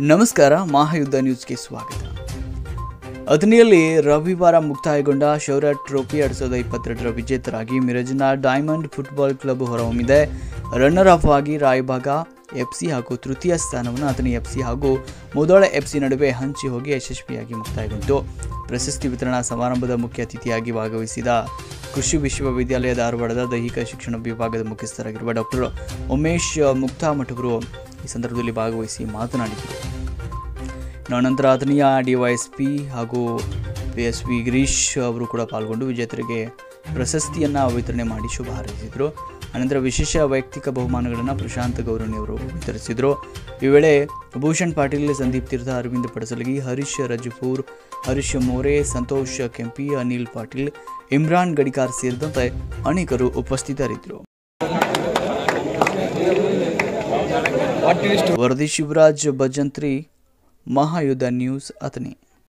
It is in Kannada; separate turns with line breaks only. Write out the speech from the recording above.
ನಮಸ್ಕಾರ ಮಹಾಯುದ್ಧ ನ್ಯೂಸ್ಗೆ ಸ್ವಾಗತ ಅಥಣಿಯಲ್ಲಿ ರವಿವಾರ ಮುಕ್ತಾಯಗೊಂಡ ಶೌರ್ಯ ಟ್ರೋಫಿ ಎರಡ್ ಸಾವಿರದ ಇಪ್ಪತ್ತೆರಡರ ವಿಜೇತರಾಗಿ ಮಿರಜ್ನ ಡೈಮಂಡ್ ಫುಟ್ಬಾಲ್ ಕ್ಲಬ್ ಹೊರಹೊಮ್ಮಿದೆ ರನ್ನರ್ ಅಪ್ ಆಗಿ ರಾಯಭಾಗ ಎಫ್ಸಿ ಹಾಗೂ ತೃತೀಯ ಸ್ಥಾನವನ್ನು ಅಥಣಿ ಎಫ್ಸಿ ಹಾಗೂ ಮುದೋಳ ಎಫ್ಸಿ ನಡುವೆ ಹಂಚಿ ಹೋಗಿ ಯಶಸ್ವಿಯಾಗಿ ಮುಕ್ತಾಯಗೊಂಡಿತು ಪ್ರಶಸ್ತಿ ವಿತರಣಾ ಸಮಾರಂಭದ ಮುಖ್ಯ ಅತಿಥಿಯಾಗಿ ಭಾಗವಹಿಸಿದ ಕೃಷಿ ವಿಶ್ವವಿದ್ಯಾಲಯ ಧಾರವಾಡದ ದೈಹಿಕ ಶಿಕ್ಷಣ ವಿಭಾಗದ ಮುಖ್ಯಸ್ಥರಾಗಿರುವ ಡಾಕ್ಟರ್ ಉಮೇಶ್ ಮುಕ್ತಾಮಠ್ ಅವರು ಈ ಸಂದರ್ಭದಲ್ಲಿ ಭಾಗವಹಿಸಿ ಮಾತನಾಡಿದರು ಇನ್ನು ಅನಂತರ ಅಥಣಿಯ ಡಿವೈಎಸ್ಪಿ ಹಾಗೂ ಪಿ ಎಸ್ ವಿ ಗಿರೀಶ್ ಅವರು ಕೂಡ ಪಾಲ್ಗೊಂಡು ವಿಜೇತರಿಗೆ ಪ್ರಶಸ್ತಿಯನ್ನು ವಿತರಣೆ ಮಾಡಿ ಶುಭ ಹಾರೈಸಿದರು ಅನಂತರ ವಿಶೇಷ ವೈಯಕ್ತಿಕ ಬಹುಮಾನಗಳನ್ನು ಪ್ರಶಾಂತ್ ಗೌರನಿ ಅವರು ವಿತರಿಸಿದರು ಈ ವೇಳೆ ಭೂಷಣ್ ಪಾಟೀಲ್ ಸಂದೀಪ್ ತೀರ್ಥ ಅರವಿಂದ್ ಪಡಸಲಗಿ ಹರೀಶ್ ರಜಪೂರ್ ಹರೀಶ್ ಮೋರೆ ಸಂತೋಷ್ ಕೆಂಪಿ ಅನಿಲ್ ಪಾಟೀಲ್ ಇಮ್ರಾನ್ ಗಡಿಕಾರ್ ಸೇರಿದಂತೆ ಅನೇಕರು ಉಪಸ್ಥಿತರಿದ್ದರು ವರದಿ ಶಿವರಾಜ್ ಭಜಂತ್ರಿ ಮಹಾಯುದ್ಧ ನ್ಯೂಸ್ ಅಥಣಿ